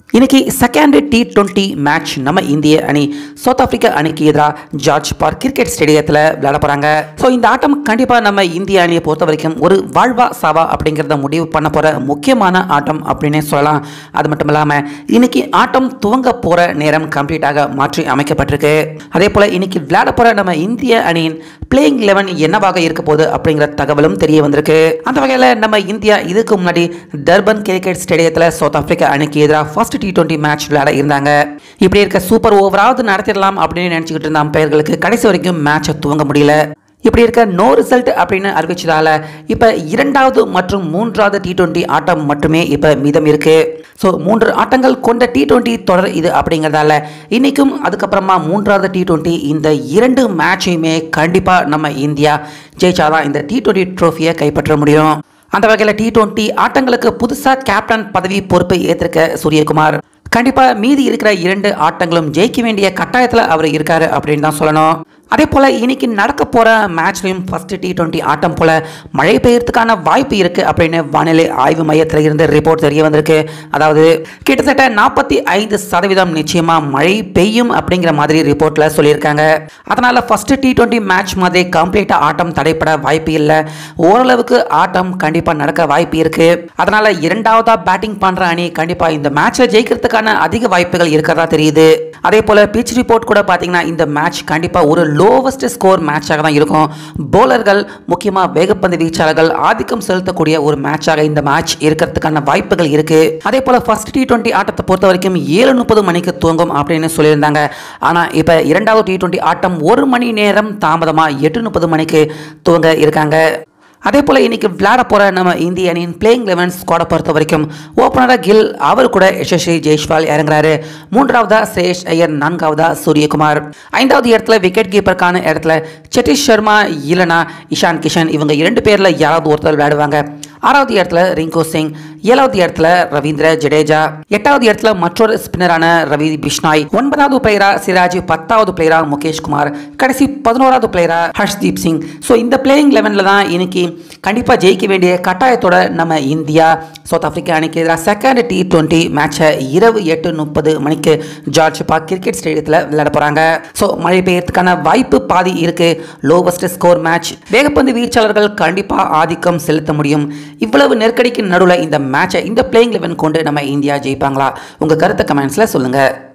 இன்னைக்கு second T twenty match நம்ம இந்திய அணி சவுத் ஆப்பிரிக்கா அணிக்கு எதிராக ஜார்ஜ் பார்க் கிரிக்கெட் ஸ்டேடியத்தில் விளையாட போகிறாங்க ஸோ இந்த ஆட்டம் கண்டிப்பாக நம்ம இந்திய அணியை பொறுத்த வரைக்கும் ஒரு வாழ்வா சாவா அப்படிங்கிறத முடிவு பண்ண போகிற முக்கியமான ஆட்டம் அப்படின்னே சொல்லலாம் அது மட்டும் இல்லாமல் இன்னைக்கு ஆட்டம் துவங்க போகிற நேரம் கம்ப்ளீட்டாக மாற்றி அமைக்கப்பட்டிருக்கு அதே போல் இன்னைக்கு விளையாட போகிற நம்ம இந்திய அணியின் பிளேயிங் லெவன் என்னவாக இருக்க போகுது அப்படிங்கிற தகவலும் தெரிய வந்திருக்கு அந்த வகையில் நம்ம இந்தியா இதுக்கு முன்னாடி டர்பன் கிரிக்கெட் ஸ்டேடியத்தில் சவுத் ஆப்பிரிக்கா அணிக்கு எதிராக ஃபர்ஸ்ட் டி டுவெண்ட்டி மேட்ச் விளையாட இருந்தாங்க இப்படி இருக்க சூப்பர் ஓவராவது நடத்திடலாம் அப்படின்னு நினச்சிக்கிட்டு இருந்த அம்பையர்களுக்கு கடைசி வரைக்கும் மேட்சை துவங்க முடியல இப்படி இருக்க நோ ரிசல்ட் அப்படின்னு அறிவிச்சதால இப்போ இரண்டாவது மற்றும் மூன்றாவது டி டுவெண்ட்டி ஆட்டம் மட்டுமே இப்போ மீதம் இருக்கு ஸோ மூன்று ஆட்டங்கள் கொண்ட டி டுவெண்ட்டி தொடர் இது அப்படிங்கிறதால இன்னைக்கும் அதுக்கப்புறமா மூன்றாவது டி டுவெண்ட்டி இந்த இரண்டு மேட்சையுமே கண்டிப்பாக நம்ம இந்தியா ஜெயிச்சாதான் இந்த டி டுவெண்ட்டி ட்ரோஃபியை கைப்பற்ற முடியும் அந்த வகையில் டி டுவெண்ட்டி ஆட்டங்களுக்கு புதுசாக கேப்டன் பதவி பொறுப்பை ஏற்றிருக்க சூரியகுமார் கண்டிப்பாக மீதி இருக்கிற இரண்டு ஆட்டங்களும் ஜெயிக்க வேண்டிய கட்டாயத்தில் அவர் இருக்காரு அப்படின்னு தான் சொல்லணும் அதே போல் இன்னைக்கு நடக்க போகிற மேட்ச்லையும் ஃபர்ஸ்ட் டி டுவெண்ட்டி ஆட்டம் போல் மழை பெய்யறதுக்கான வாய்ப்பு இருக்குது அப்படின்னு வானிலை ஆய்வு மையத்தில் இருந்து ரிப்போர்ட் தெரிய வந்திருக்கு அதாவது கிட்டத்தட்ட நாற்பத்தி ஐந்து சதவீதம் நிச்சயமாக மழை பெய்யும் அப்படிங்கிற மாதிரி ரிப்போர்ட்டில் சொல்லியிருக்காங்க அதனால் ஃபர்ஸ்ட் டி டுவெண்ட்டி மேட்ச் மாதிரி கம்ப்ளீட்டாக ஆட்டம் தடைப்பட வாய்ப்பு இல்லை ஓரளவுக்கு ஆட்டம் கண்டிப்பாக நடக்க வாய்ப்பு இருக்குது அதனால் இரண்டாவதாக பேட்டிங் பண்ணுற அணி கண்டிப்பாக இந்த மேட்சை ஜெயிக்கிறதுக்கான அதிக வாய்ப்புகள் இருக்கிறதா தெரியுது அதே போல் பிச் ரிப்போர்ட் கூட பார்த்தீங்கன்னா இந்த மேட்ச் கண்டிப்பாக ஒரு லோவஸ்ட் ஸ்கோர் மேட்சாக தான் இருக்கும் போலர்கள் முக்கியமாக வேகப்பந்து வீச்சாளர்கள் ஆதிக்கம் செலுத்தக்கூடிய ஒரு மேட்சாக இந்த மேட்ச் இருக்கிறதுக்கான வாய்ப்புகள் இருக்கு அதே போல் ஃபர்ஸ்ட் டி டுவெண்ட்டி ஆட்டத்தை பொறுத்த வரைக்கும் ஏழு முப்பது மணிக்கு துவங்கும் அப்படின்னு சொல்லியிருந்தாங்க ஆனால் இப்போ இரண்டாவது டி டுவெண்ட்டி ஆட்டம் ஒரு மணி நேரம் தாமதமாக எட்டு முப்பது மணிக்கு துவங்க இருக்காங்க அதே போல் இன்னைக்கு விளையாட போகிற நம்ம இந்திய அணியின் பிளேயிங் லெவன் ஸ்குவாடை பொறுத்த வரைக்கும் ஓப்பனராக கில் அவர் கூட யசஸ்வி ஜெய்ஷ்வால் இறங்குறாரு மூன்றாவதா ஸ்ரேஷ் ஐயர் நான்காவதா சூரியகுமார் ஐந்தாவது இடத்துல விக்கெட் கீப்பருக்கான இடத்துல சதீஷ் சர்மா இல்லனா இஷான் கிஷன் இவங்க இரண்டு பேரில் யாராவது ஒருத்தர் விளையாடுவாங்க ஆறாவது இடத்துல ரிங்கு சிங் ஏழாவது இடத்துல ரவீந்திர ஜடேஜா எட்டாவது இடத்துல மற்றொரு ஸ்பின்னரான ரவி பிஷ்னாய் ஒன்பதாவது பிளேயரா சிராஜ் பத்தாவது பிளேயரா முகேஷ் குமார் கடைசி பதினோராவது பிளேயரா ஹர்ஷ்தீப் சிங் ஸோ இந்த பிளேயிங் லெவனில் தான் இன்னைக்கு கண்டிப்பாக ஜெயிக்க வேண்டிய கட்டாயத்தோட நம்ம இந்தியா சவுத் ஆப்பிரிக்கா அணிக்கு எதிராக செகண்ட் டி டுவெண்ட்டி மேட்சை இரவு எட்டு முப்பது மணிக்கு ஜார்ஜ் பார்க் கிரிக்கெட் ஸ்டேடியத்தில் விளையாட போகிறாங்க ஸோ மழை பெய்யறதுக்கான வாய்ப்பு பாதி இருக்கு லோவஸ்ட் ஸ்கோர் மேட்ச் வேகப்பந்து வீச்சாளர்கள் கண்டிப்பாக ஆதிக்கம் செலுத்த முடியும் இவ்வளவு நெருக்கடிக்கு நடுவில் இந்த மேட்சை இந்த பிளேயிங் லெவன் கொண்டு நம்ம இந்தியா ஜெயிப்பாங்களா உங்கள் கருத்தை கமெண்ட்ஸில் சொல்லுங்கள்